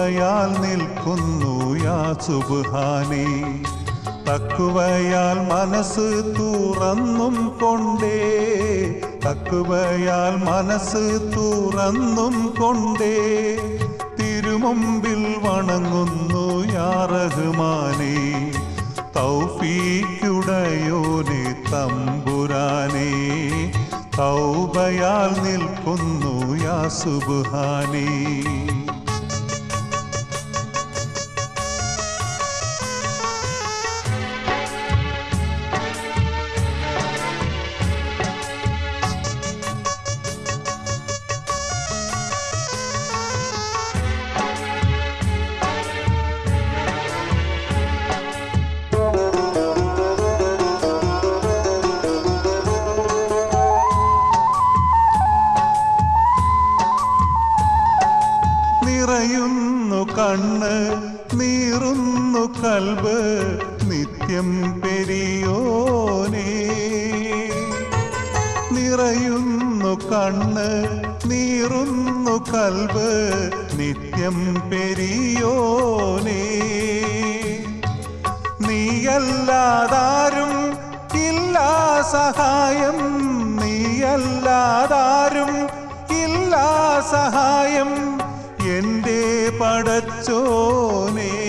തൗബയാൽ നിൽക്കുന്നു യാ സുബ്ഹാനേ തക്കുവയാൽ മനസ്സ് തുറന്നും കൊണ്ടേ തക്കുവയാൽ മനസ്സ് തുറന്നും കൊണ്ടേ തിരുമുമ്പിൽ വണങ്ങുന്നു യാ റഹ്മാനേ തൗഫീക്കുടയോനെ തമ്പുരാനേ തൗബയാൽ നിൽക്കുന്നു യാ സുബ്ഹാനേ നിറയുന്നു കണ്ണ് നീറുന്നു കൽബ് നിത്യം പെരിയോനേ നിറയുന്നു കണ്ണ് നീറുന്നു കൽബ് നിത്യം പെരിയോനേ നീയല്ലാതാരും ഇല്ല സഹായം നീയല്ലാതാരും ഇല്ല സഹായം എൻ്റെ പടച്ചോനേ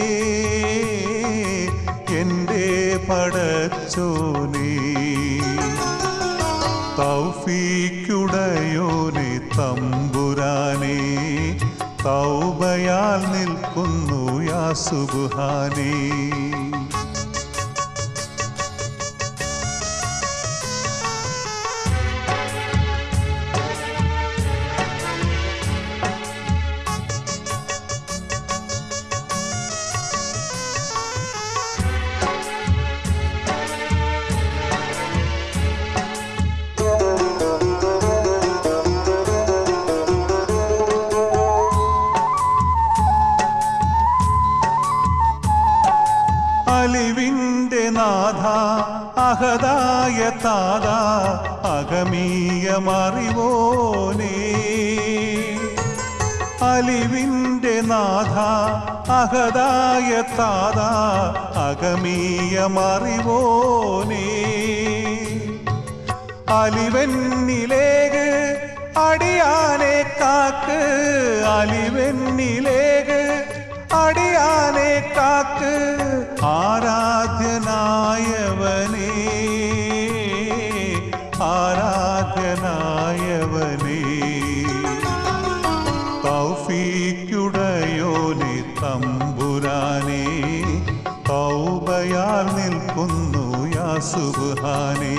എൻ്റെ പടച്ചോനേ തൗഫീക്കുടയോനെ തമ്പുരാനേ തൗബയാൽ നിൽക്കുന്നു യാ സുബ്ഹാനേ അലിവിൻ്റെ നാഥ അഹദായ താത അഗമീയമറിവോനേ അലിവിൻ്റെ നാഥ അഹദായ താത അഗമീയമറിവോനേ അലിവെന്നിലേക് അടിയാനെ കാക്ക് അലിവെന്നിലേക് അടിയാനെ കാക്ക് ആരാധ്യനായവനേ ആരാധ്യനായവനേ തൗഫീക്കുടയോനെ തമ്പുരാനേ തൗബയാൽ നിൽക്കുന്നു യാ സുബ്ഹാനേ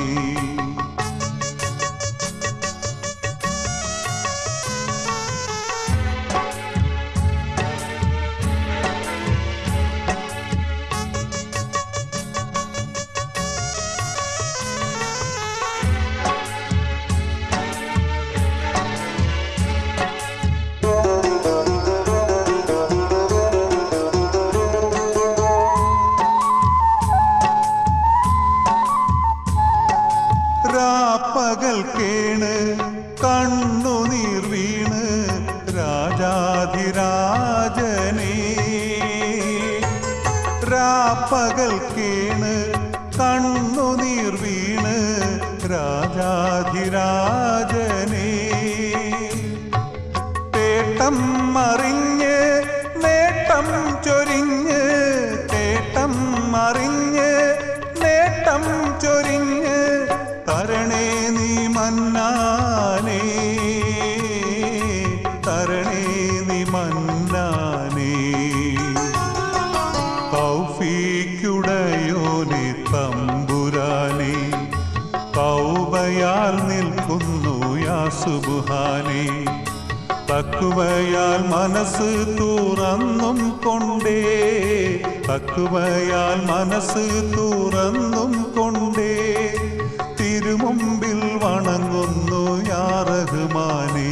രാപ്പകൽ കേണ് കണ്ണുനീർ വീണ് രാജാധിരാജനേ രാപ്പകൽ കേണ് കണ്ണുനീർ വീണ് രാജാധിരാജനേ തേട്ടം മറിഞ്ഞ് നേട്ടം ചൊരിഞ്ഞ് തേട്ടം മറിഞ്ഞ് നേട്ടം ചൊരിഞ്ഞ് തരണേ നീ മന്നാനേ തരണേ നീ മന്നാനേ തൗഫീക്കുടയോനെ തമ്പുരാനേ തൗബയാൽ നിൽക്കുന്നു യാ സുബ്ഹാനേ തക്കുവയാൽ മനസ്സ് തുറന്നും കൊണ്ടേ തക്കുവയാൽ മനസ്സ് തുറന്നും കൊണ്ടേ തിരുമുമ്പിൽ വണങ്ങുന്നു യാ റഹ്മാനേ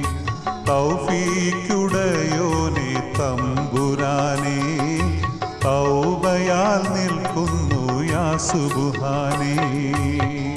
തൗഫീക്കുടയോനെ തമ്പുരാനേ തൗബയാൽ നിൽക്കുന്നു യാ സുബ്ഹാനേ